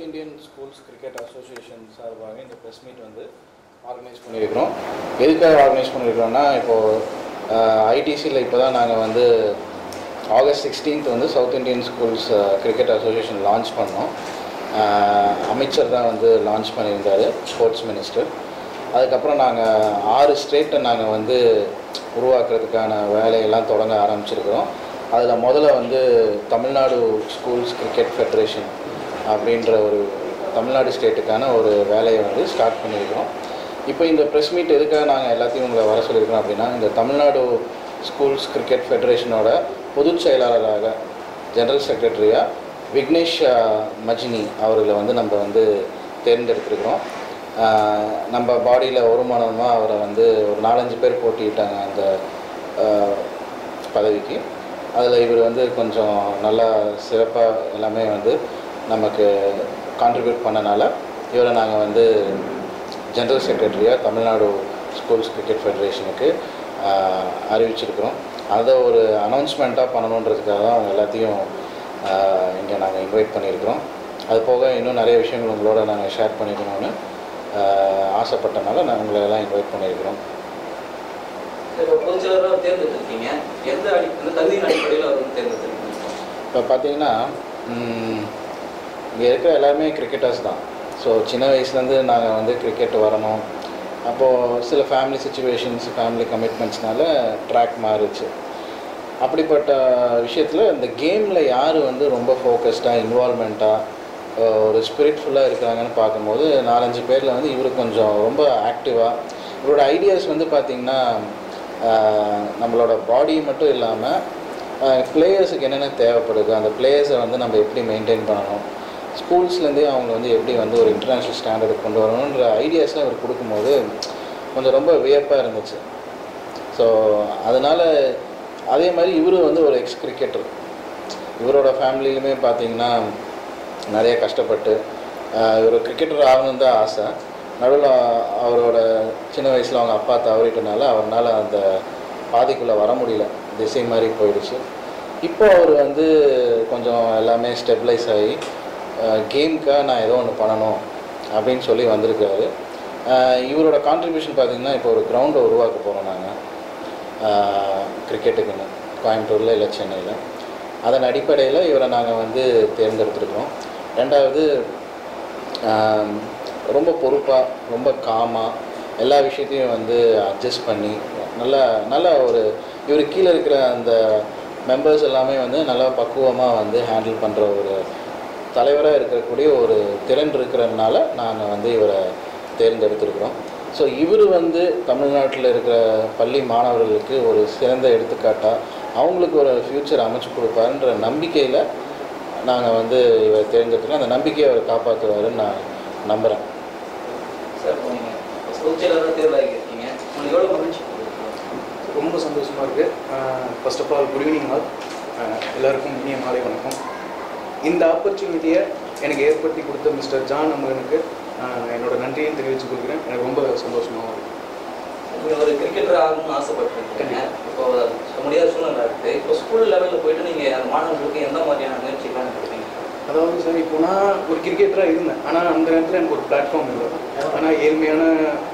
South Indian schools cricket association சார்பாக இந்த press meet வந்து ஆர்கனைஸ் பண்ணியிருக்கிறோம் எதுக்காக ஆர்கனைஸ் பண்ணியிருக்கிறோம்னா இப்போது ஐடிசியில் இப்போ தான் நாங்கள் வந்து ஆகஸ்ட் சிக்ஸ்டீன்த் வந்து south Indian schools cricket association launch பண்ணோம் அஹ், அமைச்சர் தான் வந்து லான்ச் பண்ணியிருந்தார் ஸ்போர்ட்ஸ் மினிஸ்டர் அதுக்கப்புறம் நாங்கள் ஆறு ஸ்டேட்டை நாங்கள் வந்து உருவாக்குறதுக்கான வேலையெல்லாம் தொடங்க ஆரம்பிச்சிருக்கிறோம் அதில் முதல்ல வந்து தமிழ்நாடு ஸ்கூல்ஸ் கிரிக்கெட் ஃபெடரேஷன் அப்படின்ற ஒரு தமிழ்நாடு ஸ்டேட்டுக்கான ஒரு வேலையை வந்து ஸ்டார்ட் பண்ணியிருக்கிறோம் இப்போ இந்த ப்ரெஸ் மீட் எதுக்காக நாங்கள் எல்லாத்தையும் உங்களை வர சொல்லியிருக்கிறோம் அப்படின்னா இந்த தமிழ்நாடு ஸ்கூல்ஸ் கிரிக்கெட் ஃபெடரேஷனோட பொதுச் செயலாளராக ஜெனரல் செக்ரட்டரியாக விக்னேஷ் அஹ், மஜினி அவர்களை வந்து நம்ம வந்து தேர்ந்தெடுத்திருக்கிறோம் அஹ், நம்ம பாடியில் வருமானமாக அவரை வந்து ஒரு நாலஞ்சு பேர் போட்டிட்டாங்க அந்த அஹ், பதவிக்கு அதில் இவர் வந்து கொஞ்சம் நல்லா சிறப்பாக எல்லாமே வந்து நமக்கு கான்ட்ரிபியூட் பண்ணனால இவரை நாங்கள் வந்து ஜெனரல் செக்ரட்டரியாக தமிழ்நாடு ஸ்கூல்ஸ் கிரிக்கெட் ஃபெடரேஷனுக்கு ஆஹ், அறிவிச்சிருக்கிறோம் அதை ஒரு அனௌன்ஸ்மெண்ட்டாக பண்ணணுன்றதுக்காக தான் அவங்க எல்லாத்தையும் இங்கே நாங்கள் இன்வைட் பண்ணியிருக்கிறோம் அது போக இன்னும் நிறைய விஷயங்கள் உங்களோட நாங்கள் ஷேர் பண்ணிக்கணும்னு ஆஹ், ஆசைப்பட்டனால நான் உங்களை எல்லாம் இன்வைட் பண்ணியிருக்கிறோம் இப்போ பொதுச்செயலாளராக தேர்ந்தெடுத்திருக்கீங்க எந்த அடி எந்த தகுதியின் அடிப்படையில் அவர் வந்து தேர்ந்தெடுத்திருக்கீங்க இப்போ பார்த்தீங்கன்னா இங்கே இருக்கிற எல்லாருமே கிரிக்கெட்டர்ஸ் தான் ஸோ சின்ன வயசுலேருந்து நாங்கள் வந்து கிரிக்கெட் வரணும் அப்போது சில ஃபேமிலி சுச்சுவேஷன்ஸ் ஃபேமிலி கமிட்மெண்ட்ஸ்னால ட்ராக் மாறுச்சு அப்படிப்பட்ட விஷயத்தில் இந்த கேமில் யார் வந்து ரொம்ப ஃபோக்கஸ்டாக இன்வால்மெண்ட்டாக ஒரு ஸ்பிரிட்ஃபுல்லாக இருக்கிறாங்கன்னு பார்க்கும்போது நாலஞ்சு பேரில் வந்து இவர் கொஞ்சம் ரொம்ப ஆக்டிவாக இவரோட ஐடியாஸ் வந்து பார்த்திங்கன்னா ஆஹ், நம்மளோட பாடி மட்டும் இல்லாமல் பிளேயர்ஸுக்கு என்னென்ன தேவைப்படுது அந்த பிளேயர்ஸை வந்து நம்ம எப்படி மெயின்டைன் பண்ணணும் ஸ்கூல்ஸ்லேருந்தே அவங்க வந்து எப்படி வந்து ஒரு இன்டர்நேஷ்னல் ஸ்டாண்டர்டுக்கு கொண்டு வரணுன்ற ஐடியாஸ்லாம் இவர் கொடுக்கும்போது கொஞ்சம் ரொம்ப வியப்பாக இருந்துச்சு ஸோ அதனால் அதே மாதிரி இவரும் வந்து ஒரு எக்ஸ் கிரிக்கெட்டர் இவரோட ஃபேமிலியிலுமே பார்த்தீங்கன்னா நிறைய கஷ்டப்பட்டு ஆஹ் இவர் கிரிக்கெட்டர் ஆகணும்னு தான் ஆசை நடுவில் அவரோட சின்ன வயசில் அவங்க அப்பா தவறிட்டனால அவரால் அந்த பாதிக்குள்ளே வர முடியல திசை மாதிரி போயிடுச்சு இப்போ அவர் வந்து கொஞ்சம் எல்லாமே ஸ்டெபிளைஸ் ஆகி கேமுக்காக நான் ஏதோ ஒன்று பண்ணணும் அப்படின்னு சொல்லி வந்திருக்காரு ஆஹ் இவரோட கான்ட்ரிபியூஷன் பார்த்திங்கன்னா இப்போ ஒரு கிரவுண்டை உருவாக்க போகிறோம் நாங்கள் கிரிக்கெட்டுக்குன்னு கோயம்புத்தூரில் இல்லை சென்னையில் அதன் அடிப்படையில் இவரை நாங்கள் வந்து தேர்ந்தெடுத்திருக்கோம் ரெண்டாவது ஆம், ரொம்ப பொறுப்பாக ரொம்ப காமாக எல்லா விஷயத்தையும் வந்து அட்ஜஸ்ட் பண்ணி நல்ல நல்ல ஒரு இவர் கீழே இருக்கிற அந்த மெம்பர்ஸ் எல்லாமே வந்து நல்லா பக்குவமாக வந்து ஹேண்டில் பண்ணுற ஒரு தலைவராக இருக்கக்கூடிய ஒரு திறன் இருக்கிறதுனால நாங்கள் வந்து இவரை தேர்ந்தெடுத்திருக்கிறோம் ஸோ இவர் வந்து தமிழ்நாட்டில் இருக்கிற பள்ளி மாணவர்களுக்கு ஒரு சிறந்த எடுத்துக்காட்டாக அவங்களுக்கு ஒரு ஃப்யூச்சர் அமைச்சு கொடுப்பாருன்ற நம்பிக்கையில் நாங்கள் வந்து இவரை தேர்ந்தெடுத்துருக்கோம் அந்த நம்பிக்கையை அவர் காப்பாற்றுவாருன்னு நான் நம்புகிறேன் சார் இப்போ நீங்கள் பொதுச்செயலாளராக தேர்வாகியிருக்கீங்க உங்களுக்கு எவ்வளோ மகிழ்ச்சி ரொம்ப சந்தோஷமாக இருக்குது first of all good evening all எல்லாருக்கும் இனிய மாலை வணக்கம் இந்த ஆப்பர்ச்சுனிட்டியை எனக்கு ஏற்படுத்தி கொடுத்த மிஸ்டர் ஜான் அமரனுக்கு ஆஹ், என்னோட நன்றியை தெரிவித்துக் கொள்கிறேன் எனக்கு ரொம்ப சந்தோஷமாக இருக்கு நீங்கள் ஒரு கிரிக்கெட்டர் ஆகணும்னு ஆசைப்பட்டிருக்கீங்க கண்டிப்பா. இப்போ சொல்ல முடியாத சூழ்நிலை இருக்குது இப்போ ஸ்கூல் லெவலில் போயிட்டு நீங்கள் அந்த மாணவர்களுக்கு எந்த மாதிரியான முயற்சிகள்லாம் கொடுப்பீங்க அதாவது சார் இப்போ நான் ஒரு கிரிக்கெட்டராக இருந்தேன் ஆனால் அந்த நேரத்தில் எனக்கு ஒரு பிளாட்ஃபார்ம் இல்லை ஆனால் ஏழ்மையான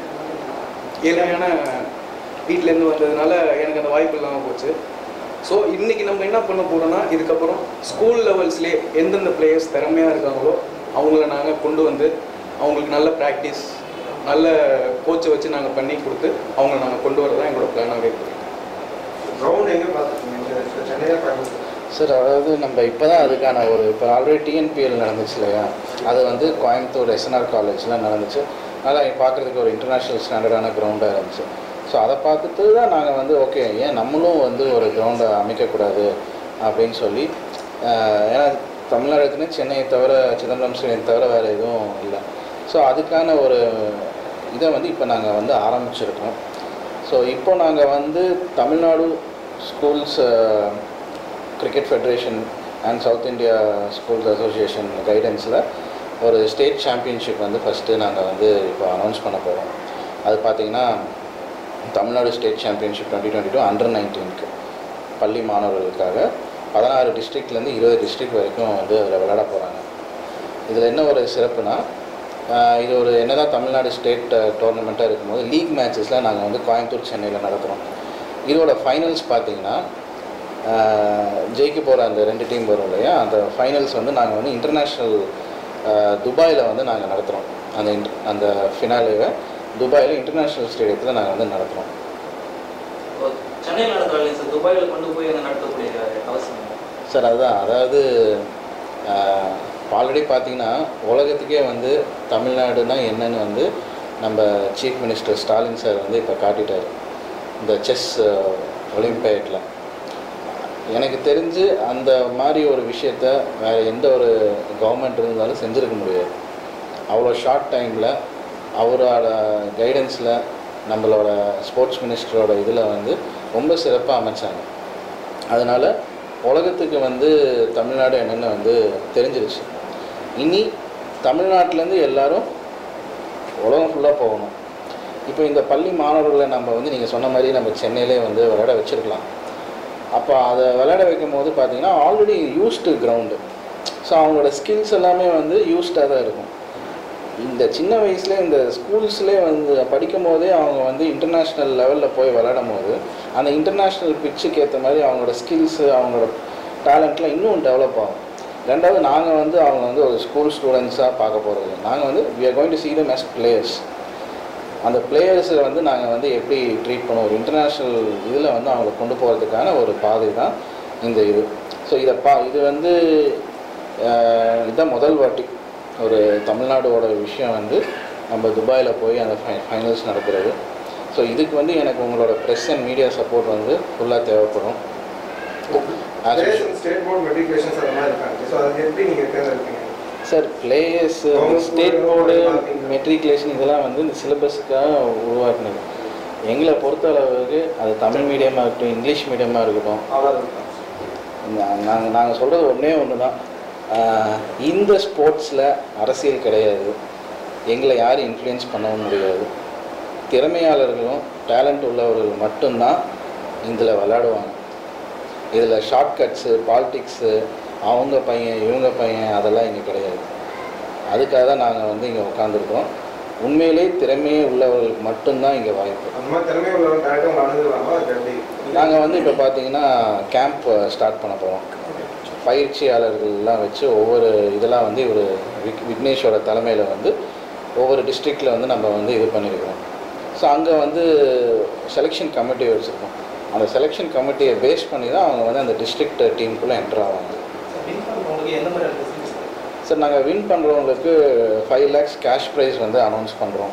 ஏழ்மையான வீட்டிலேருந்து வந்ததுனால எனக்கு அந்த வாய்ப்பு இல்லாமல் போச்சு ஸோ இன்றைக்கி நம்ம என்ன பண்ண போகிறோம்னா இதுக்கப்புறம் ஸ்கூல் லெவல்ஸ்லேயே எந்தெந்த பிளேயர்ஸ் திறமையாக இருக்காங்களோ அவங்கள நாங்கள் கொண்டு வந்து அவங்களுக்கு நல்ல ப்ராக்டிஸ் நல்ல கோச்சை வச்சு நாங்கள் பண்ணி கொடுத்து அவங்கள நாங்கள் கொண்டு வரதான் எங்களோட பிளானாகவே இருக்குது கிரவுண்ட் எங்கே பார்த்துருக்கீங்க சென்னையாக கோயம்புத்தூர் சார் அதாவது நம்ம இப்போ தான் அதுக்கான ஒரு இப்போ ஆல்ரெடி டிஎன்பிஎல் நடந்துச்சு இல்லையா அது வந்து கோயம்புத்தூர் எஸ்என்ஆர் காலேஜில் நடந்துச்சு நல்லா பார்க்குறதுக்கு ஒரு இன்டர்நேஷ்னல் ஸ்டாண்டர்டான கிரவுண்டாக இருந்துச்சு ஸோ அதை பார்த்துட்டு தான் நாங்கள் வந்து ஓகே ஏன் நம்மளும் வந்து ஒரு கிரவுண்டை அமைக்கக்கூடாது அப்படின்னு சொல்லி ஆஹ், ஏன்னா தமிழ்நாடுக்குன்னு சென்னையை தவிர சிதம்பரம் ஸ்டேடியம் தவிர வேறு எதுவும் இல்லை ஸோ அதுக்கான ஒரு இதை வந்து இப்போ நாங்கள் வந்து ஆரம்பிச்சிருக்கோம் ஸோ இப்போ நாங்கள் வந்து Tamil Nadu schools cricket federation and south India schools association கைடன்ஸில் ஒரு ஸ்டேட் சாம்பியன்ஷிப் வந்து ஃபஸ்ட்டு நாங்கள் வந்து இப்போ அனௌன்ஸ் பண்ண போகிறோம் அது பார்த்திங்கன்னா Tamil Nadu state championship twenty twenty two under நைன்டீனுக்கு பள்ளி மாணவர்களுக்காக பதினாறு டிஸ்ட்ரிக்ட்லேருந்து இருபது டிஸ்ட்ரிக்ட் வரைக்கும் வந்து அதில் விளையாட போகிறாங்க இதில் என்ன ஒரு சிறப்புனா ஆஹ் இது ஒரு என்னதான் தமிழ்நாடு ஸ்டேட் டோர்னமெண்ட்டாக இருக்கும்போது லீக் மேட்சஸில் நாங்கள் வந்து கோயம்புத்தூர் சென்னையில் நடத்துகிறோம் இதோட ஃபைனல்ஸ் பார்த்தீங்கன்னா ஆஹ் ஜெயிக்க போகிற அந்த ரெண்டு டீம் வரும் இல்லையா அந்த ஃபைனல்ஸ் வந்து நாங்கள் வந்து இன்டர்நேஷ்னல் துபாயில் வந்து நாங்கள் நடத்துகிறோம் அந்த இன்ட் அந்த ஃபினாலேவை துபாயில் இன்டர்நேஷ்னல் ஸ்டேடியத்தில் நாங்கள் வந்து நடத்துகிறோம் இப்போ சென்னையில் நடத்துறாங்க சார் துபாயில் கொண்டு போய் அங்கே நடத்தக்கூடிய அவசியம் இல்லை. சார் அதுதான் அதாவது ஆல்ரெடி பார்த்தீங்கன்னா உலகத்துக்கே வந்து தமிழ்நாடுனா என்னன்னு வந்து நம்ம சீஃப் மினிஸ்டர் ஸ்டாலின் சார் வந்து இப்போ காட்டிட்டார் இந்த செஸ் ஒலிம்பியாட்டில் எனக்கு தெரிஞ்சு அந்த மாதிரி ஒரு விஷயத்த வேறு எந்த ஒரு கவர்மெண்ட் இருந்தாலும் செஞ்சுருக்க முடியாது அவ்வளோ ஷார்ட் டைமில் அவரோட கைடன்ஸில் நம்மளோட ஸ்போர்ட்ஸ் மினிஸ்டரோட இதில் வந்து ரொம்ப சிறப்பாக அமைச்சாங்க அதனால் உலகத்துக்கு வந்து தமிழ்நாடு என்னென்னு வந்து தெரிஞ்சிருச்சு இனி தமிழ்நாட்டிலேருந்து எல்லாரும் உலகம் ஃபுல்லாக போகணும் இப்போ இந்த பள்ளி மாணவர்களை நம்ம வந்து நீங்கள் சொன்ன மாதிரி நம்ம சென்னையிலே வந்து விளையாட வச்சுருக்கலாம் அப்போ அதை விளையாட வைக்கும் போது பார்த்தீங்கன்னா ஆல்ரெடி யூஸ்டு கிரவுண்டு ஸோ அவங்களோட ஸ்கில்ஸ் எல்லாமே வந்து யூஸ்டாக தான் இருக்கும் இந்த சின்ன வயசுல இந்த ஸ்கூல்ஸ்லேயே வந்து படிக்கும் போதே அவங்க வந்து இன்டர்நேஷ்னல் லெவலில் போய் விளையாடும் போது அந்த இன்டர்நேஷ்னல் பிச்சுக்கு ஏற்ற மாதிரி அவங்களோட ஸ்கில்ஸு அவங்களோட டேலண்ட்லாம் இன்னும் டெவலப் ஆகும் ரெண்டாவது நாங்கள் வந்து அவங்க வந்து ஒரு ஸ்கூல் ஸ்டூடெண்ட்ஸாக பார்க்க போகிறது நாங்கள் வந்து we are going to see them as players அந்த பிளேயர்ஸை வந்து நாங்கள் வந்து எப்படி ட்ரீட் பண்ணுவோம் ஒரு இன்டர்நேஷ்னல் இதில் வந்து அவங்களை கொண்டு போகிறதுக்கான ஒரு பாதை தான் இந்த இது ஸோ இதை பா இது வந்து அஹ், இதுதான் முதல் வாட்டி ஒரு தமிழ்நாடோட விஷயம் வந்து நம்ம துபாயில் போய் அந்த ஃபை ஃபைனல்ஸ் நடக்கிறது ஸோ இதுக்கு வந்து எனக்கு உங்களோட ப்ரெஸ் அண்ட் மீடியா சப்போர்ட் வந்து ஃபுல்லாக தேவைப்படும் As usual. State board matriculations அந்த மாதிரி இருக்காங்க ஸோ அது எப்படி நீங்கள் தேர்ந்தெடுப்பீங்க sir players Government state school board பார்த்தீங்கன்னா. மெட்ரிகுலேஷன் இதெல்லாம் வந்து இந்த சிலபஸ்க்காக உருவாக்குனது எங்களை பொறுத்த அளவுக்கு அது தமிழ் மீடியமாக இருக்கட்டும் இங்கிலீஷ் மீடியமாக இருக்கட்டும் நாங்கள் நாங்கள் சொல்கிறது ஒன்றே ஒன்று தான் ஆஹ் இந்த ஸ்போர்ட்ஸில் அரசியல் கிடையாது எங்களை யாரும் இன்ஃப்ளூயன்ஸ் பண்ணவும் முடியாது திறமையாளர்களும் டேலண்ட் உள்ளவர்கள் மட்டும்தான் இதில் விளையாடுவாங்க இதில் ஷார்ட்கட்ஸு பாலிடிக்ஸு அவங்க பையன் இவங்க பையன் அதெல்லாம் இங்கே கிடையாது அதுக்காக தான் நாங்கள் வந்து இங்கே உட்காந்துருக்கோம் உண்மையிலே திறமையே உள்ளவர்களுக்கு மட்டும்தான் இங்கே வாய்ப்பு அந்த மாதிரி திறமை உள்ளவங்க டேரக்டாக உங்களை அணுகுவாங்க அது எப்படி நாங்கள் வந்து இப்போ பார்த்தீங்கன்னா கேம்ப் ஸ்டார்ட் பண்ண போகிறோம் பயிற்சியாளர்கள்லாம் வச்சு ஒவ்வொரு இதெல்லாம் வந்து ஒரு விக் விக்னேஷோட தலைமையில் வந்து ஒவ்வொரு டிஸ்ட்ரிக்டில் வந்து நம்ம வந்து இது பண்ணியிருக்கிறோம் ஸோ அங்கே வந்து செலெக்ஷன் கமிட்டி வச்சுருக்கோம் அந்த செலெக்ஷன் கமிட்டியை பேஸ் பண்ணி தான் அவங்க வந்து அந்த டிஸ்ட்ரிக்ட் டீமுக்குள்ளே என்ட்ரு ஆவாங்க சார் நாங்கள் வின் பண்ணுறவங்களுக்கு ஃபைவ் லேக்ஸ் கேஷ் ப்ரைஸ் வந்து அனௌன்ஸ் பண்ணுறோம்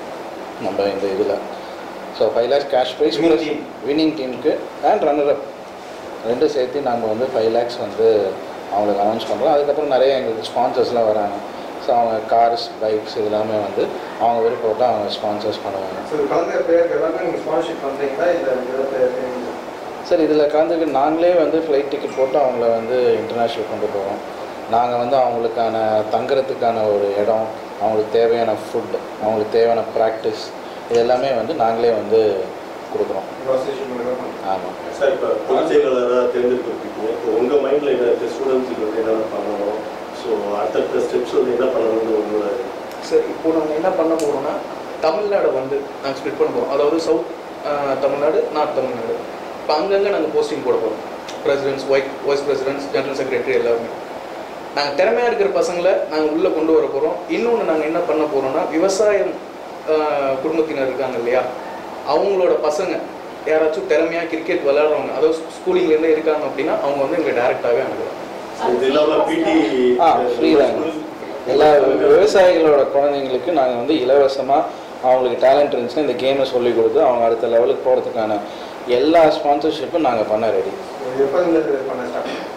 நம்ம இந்த இதில் so five lakhs cash prize Winning team. Winning டீமுக்கு அண்ட் ரன்னர் அப் ரெண்டும் சேர்த்து நாங்கள் வந்து ஃபைவ் லேக்ஸ் வந்து அவங்களுக்கு அனௌன்ஸ் பண்ணுறோம் அதுக்கப்புறம் நிறைய எங்களுக்கு ஸ்பான்சர்ஸ்லாம் வராங்க ஸோ அவங்க கார்ஸ் பைக்ஸ் இதெல்லாமே வந்து அவங்க விருப்பப்பட்டு அவங்க ஸ்பான்சர்ஸ் பண்ணுவாங்க ஸோ கலந்த பேருக்கு எல்லாமே நீங்கள் ஸ்பான்ஷிப் பண்ணுறீங்களா இல்லை இதில் சார் இதில் கலந்துக்கு நாங்களே வந்து ஃப்ளைட் டிக்கெட் போட்டு அவங்கள வந்து இன்டர்நேஷ்னல் கொண்டு போவோம் நாங்கள் வந்து அவங்களுக்கான தங்குறதுக்கான ஒரு இடம் அவங்களுக்கு தேவையான ஃபுட் அவங்களுக்கு தேவையான ப்ராக்டிஸ் இது எல்லாமே வந்து நாங்களே வந்து கொடுக்குறோம் அசோசியேஷன் மூலமாக பண்ணுறோம் ஆமாம் சார் இப்போ பொதுச் செயலாளராக தேர்ந்தெடுக்கப்பட்டீங்க இப்போ உங்கள் மைண்டில் என்ன இருக்குது ஸ்டூடெண்ட்ஸுக்கு வந்து என்னென்ன பண்ணணும் ஸோ அடுத்தடுத்த ஸ்டெப்ஸ் வந்து என்ன பண்ணணும்னு உங்களோட சரி இப்போ நாங்கள் என்ன பண்ண போகிறோம்னா தமிழ்நாடு வந்து நாங்கள் ஸ்ப்ளிட் பண்ண போகிறோம் அதாவது சவுத் தமிழ்நாடு நார்த் தமிழ்நாடு இப்போ அங்கங்கே நாங்கள் போஸ்டிங் போட போகிறோம் presidents vice vice presidents general secretary எல்லாருமே நாங்கள் திறமையாக இருக்கிற பசங்களை நாங்கள் உள்ளே கொண்டு வர போகிறோம் இன்னொன்று நாங்கள் என்ன பண்ண போகிறோம்னா விவசாயம் ஆஹ், குடும்பத்தினர் இருக்காங்க இல்லையா அவங்களோட பசங்க யாராச்சும் திறமையாக கிரிக்கெட் விளையாடுறவங்க அதாவது ஸ்கூலிங்லேருந்தே இருக்காங்க அப்படின்னா அவங்க வந்து எங்களை டேரெக்டாகவே அனுப்புகிறோம் இது இல்லாமல் பிடி ஆ ஃப்ரீ தாங்க எல்லா விவசாயிகளோட குழந்தைங்களுக்கு நாங்கள் வந்து இலவசமாக அவங்களுக்கு டேலண்ட் இருந்துச்சுன்னா இந்த கேமை சொல்லி கொடுத்து அவங்க அடுத்த லெவலுக்கு போகிறதுக்கான எல்லா ஸ்பான்சர்ஷிப்பும் நாங்கள் பண்ண ரெடி எப்போ இருந்து பண்ண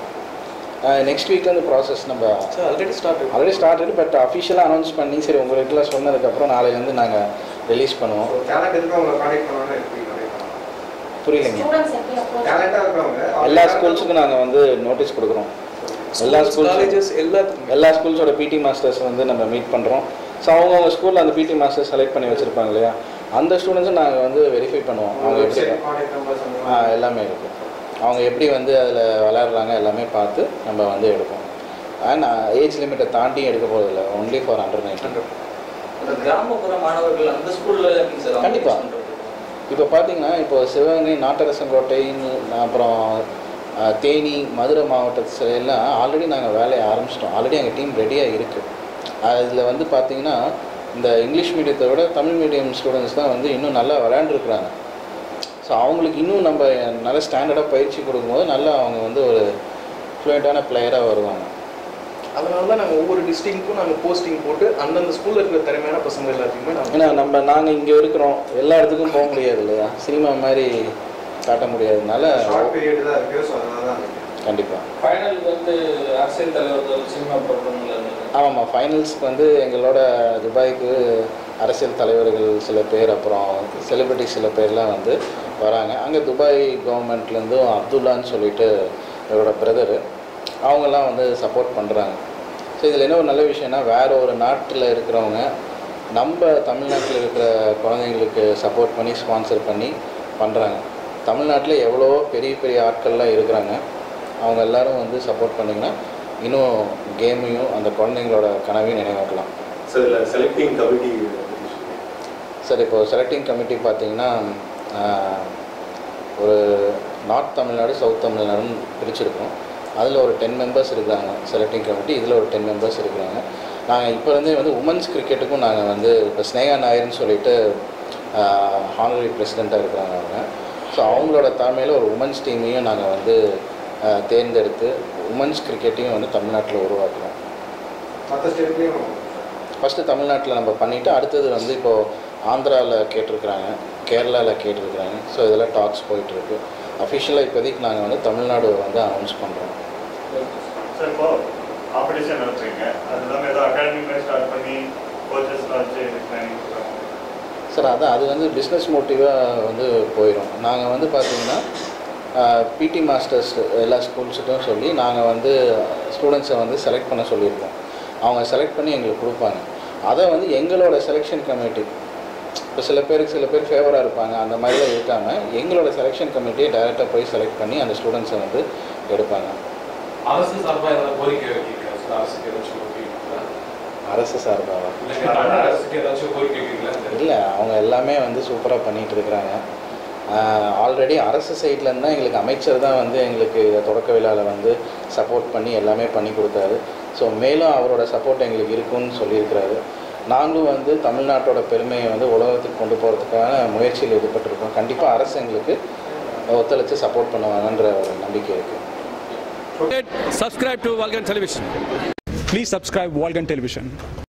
ஸ்டார்ட் நெக்ஸ்ட் வீக்லேருந்து ப்ராசஸ் நம்ம sir already start already start but அஃபிஷியலாக அனௌன்ஸ் பண்ணி சரி உங்களுக்குலாம் சொன்னதுக்கப்புறம் நாளையிலேருந்து நாங்கள் ரிலீஸ் பண்ணுவோம் டேலண்ட் எதுக்கு அவங்களை கான்டாக்ட் பண்ணணும்னு எப்படி கான்டாக்ட் பண்ணலாம் புரியலைங்க ஸ்டூடெண்ட்ஸ் எப்படி approach டேலண்டாக இருக்கிறவங்க எல்லா ஸ்கூல்ஸுக்கும் நாங்கள் வந்து நோட்டீஸ் கொடுக்குறோம் எல்லா ஸ்கூல்ஸ் காலேஜஸ் எல்லாத்துக்குமே எல்லா ஸ்கூல்ஸோட பிடி மாஸ்டர்ஸ் வந்து நம்ம மீட் பண்ணுறோம் ஸோ அவங்கவுங்க ஸ்கூலில் அந்த பிடி மாஸ்டர் செலக்ட் பண்ணி வச்சுருப்பாங்க இல்லையா அந்த ஸ்டூடெண்ட்ஸும் நாங்கள் வந்து வெரிஃபை பண்ணுவோம் அவங்க எப்படி வெப்சைட் கான்டாக்ட் நம்பர்ஸ் அந்த ஆ மாதிரி எல்லாமே இருக்கும் அவங்க எப்படி வந்து அதில் விளையாடுறாங்க எல்லாமே பார்த்து நம்ம வந்து எடுப்போம் அண்ட் ஏஜ் லிமிட்டை தாண்டி எடுக்க போகிறதில்ல ஒன்லி ஃபார் அண்டர் நைன்டீன் அந்த கிராமப்புற மாணவர்கள் அந்த ஸ்கூல்ல எப்படி சார் அவங்க கண்டிப்பா. use பண்றது? இப்போ பார்த்தீங்கன்னா இப்போ சிவகங்கை நாட்டரசங்கோட்டைன்னு அப்புறம் அஹ், தேனி மதுரை மாவட்டத்துல எல்லாம் ஆல்ரெடி நாங்கள் வேலையை ஆரம்பிச்சிட்டோம் ஆல்ரெடி எங்கள் டீம் ரெடியாக இருக்குது அதில் வந்து பார்த்தீங்கன்னா இந்த இங்கிலீஷ் மீடியத்தை விட தமிழ் மீடியம் ஸ்டூடெண்ட்ஸ் தான் வந்து இன்னும் நல்லா விளையாண்டுருக்குறாங்க ஸோ அவங்களுக்கு இன்னும் நம்ம நல்ல ஸ்டாண்டர்டாக பயிற்சி கொடுக்கும்போது நல்லா அவங்க வந்து ஒரு ஃப்ளூயண்ட்டான பிளேயராக வருவாங்க அதனால தான் நாங்கள் ஒவ்வொரு டிஸ்ட்ரிக்ட்க்கும் நாங்கள் போஸ்டிங் போட்டு அந்தந்த ஸ்கூலில் இருக்கிற திறமையான பசங்க எல்லாத்தையுமே நாங்கள் ஏன்னா நம்ம நாங்கள் இங்கே இருக்கிறோம் எல்லா இடத்துக்கும் போக முடியாது இல்லையா சினிமா மாதிரி காட்ட முடியாததுனால ஷார்ட் பீரியட் தான் இருக்கு ஸோ அதனால தான் இருக்கு கண்டிப்பாக ஃபைனலுக்கு வந்து அரசியல் தலைவர்கள் சினிமா பிரபலங்கள் இருந்தது ஆமாம்மா ஃபைனல்ஸ்க்கு வந்து எங்களோட துபாய்க்கு அரசியல் தலைவர்கள் சில பேர் அப்புறம் செலிபிரிட்டி சில பேர்லாம் வந்து வராங்க அங்கே துபாய் கவர்மெண்ட்லேருந்தும் அப்துல்லான்னு சொல்லிட்டு இவரோட பிரதரு அவங்கெல்லாம் வந்து சப்போர்ட் பண்ணுறாங்க ஸோ இதில் என்ன ஒரு நல்ல விஷயம்னா வேற ஒரு நாட்டில் இருக்கிறவங்க நம்ம தமிழ்நாட்டில் இருக்கிற குழந்தைங்களுக்கு சப்போர்ட் பண்ணி ஸ்பான்சர் பண்ணி பண்ணுறாங்க தமிழ்நாட்டில் எவ்வளோ பெரிய பெரிய ஆட்கள்லாம் இருக்கிறாங்க அவங்க எல்லாரும் வந்து சப்போர்ட் பண்ணிங்கன்னா இன்னும் கேமையும் அந்த குழந்தைங்களோட கனவையும் நினைவாக்கலாம் சார் இல்லை செலக்டிங் கமிட்டி சார் இப்போ செலக்டிங் கமிட்டி பார்த்தீங்கன்னா ஆஹ், ஒரு நார்த் தமிழ்நாடு சவுத் தமிழ்நாடுன்னு பிரிச்சிருக்கோம் அதில் ஒரு டென் மெம்பர்ஸ் இருக்கிறாங்க செலக்டிங் கமிட்டி இதில் ஒரு டென் மெம்பர்ஸ் இருக்கிறாங்க நாங்கள் இப்போ இருந்தே வந்து உமன்ஸ் கிரிக்கெட்டுக்கும் நாங்கள் வந்து இப்போ ஸ்னேகா நாயர்னு சொல்லிட்டு ஹானரி பிரசிடெண்ட்டாக இருக்கிறாங்க அவங்க ஸோ அவங்களோட தலைமையில் ஒரு உமன்ஸ் டீமையும் நாங்கள் வந்து ஆஹ், தேர்ந்தெடுத்து உமன்ஸ் கிரிக்கெட்டையும் வந்து தமிழ்நாட்டில் உருவாக்குறோம் மற்ற ஸ்டேட்லேயும் ஃபஸ்ட்டு தமிழ்நாட்டில் நம்ம பண்ணிவிட்டு அடுத்தது வந்து இப்போது ஆந்திராவில் கேட்டிருக்கிறாங்க கேரளாவில் கேட்டிருக்கிறாங்க ஸோ இதெல்லாம் டாக்ஸ் போயிட்டுருக்கு அஃபிஷியலாக இப்போதைக்கு நாங்கள் வந்து தமிழ்நாடு வந்து அனௌன்ஸ் பண்ணுறோம் சார் இப்போ காம்படிஷன் நடத்துறீங்க அது இல்லாமல் ஏதோ அகாடமி மாதிரி ஸ்டார்ட் பண்ணி கோச்சஸ்லாம் வச்சு ட்ரைனிங் கொடுக்குறாங்க சார் அதான் அது வந்து பிஸ்னஸ் மோட்டிவாக வந்து போயிடும் நாங்கள் வந்து பார்த்தீங்கன்னா பிடி மாஸ்டர்ஸ் எல்லா ஸ்கூல்ஸுக்கும் சொல்லி நாங்கள் வந்து ஸ்டூடெண்ட்ஸை வந்து செலக்ட் பண்ண சொல்லியிருக்கோம் அவங்க செலக்ட் பண்ணி எங்களுக்கு கொடுப்பாங்க அதை வந்து எங்களோட செலெக்ஷன் கமிட்டி இப்போ சில பேருக்கு சில பேர் ஃபேவராக இருப்பாங்க அந்த மாதிரிலாம் இருக்காமல் எங்களோட செலெக்ஷன் கமிட்டியை டைரெக்டாக போய் செலக்ட் பண்ணி அந்த ஸ்டூடெண்ட்ஸை வந்து எடுப்பாங்க அரசு சார்பாக ஏதாவது கோரிக்கை வைக்கிறீங்களா சார் அரசுக்கு ஏதாச்சும் வைக்கிறீங்களா அரசு சார்பாக இல்லைங்க தமிழ் அரசுக்கு ஏதாச்சும் கோரிக்கை வைக்கிறீங்களா இல்லை அவங்க எல்லாமே வந்து சூப்பராக பண்ணிகிட்டு இருக்கிறாங்க ஆல்ரெடி அரசு சைட்லேருந்து தான் எங்களுக்கு அமைச்சர் தான் வந்து எங்களுக்கு இதை தொடக்க விழாவில் வந்து சப்போர்ட் பண்ணி எல்லாமே பண்ணி கொடுத்தாரு ஸோ மேலும் அவரோட சப்போர்ட் எங்களுக்கு இருக்குன்னு சொல்லியிருக்கிறாரு நாங்களும் வந்து தமிழ்நாட்டோட பெருமையை வந்து உலகத்துக்கு கொண்டு போகிறதுக்கான முயற்சியில் ஈடுபட்டிருக்கோம் கண்டிப்பாக அரசு எங்களுக்கு ஒத்துழைச்சு சப்போர்ட் பண்ணுவாங்கன்ற ஒரு நம்பிக்கை இருக்குது Subscribe to Vulcan Television. Please subscribe Volgan Television.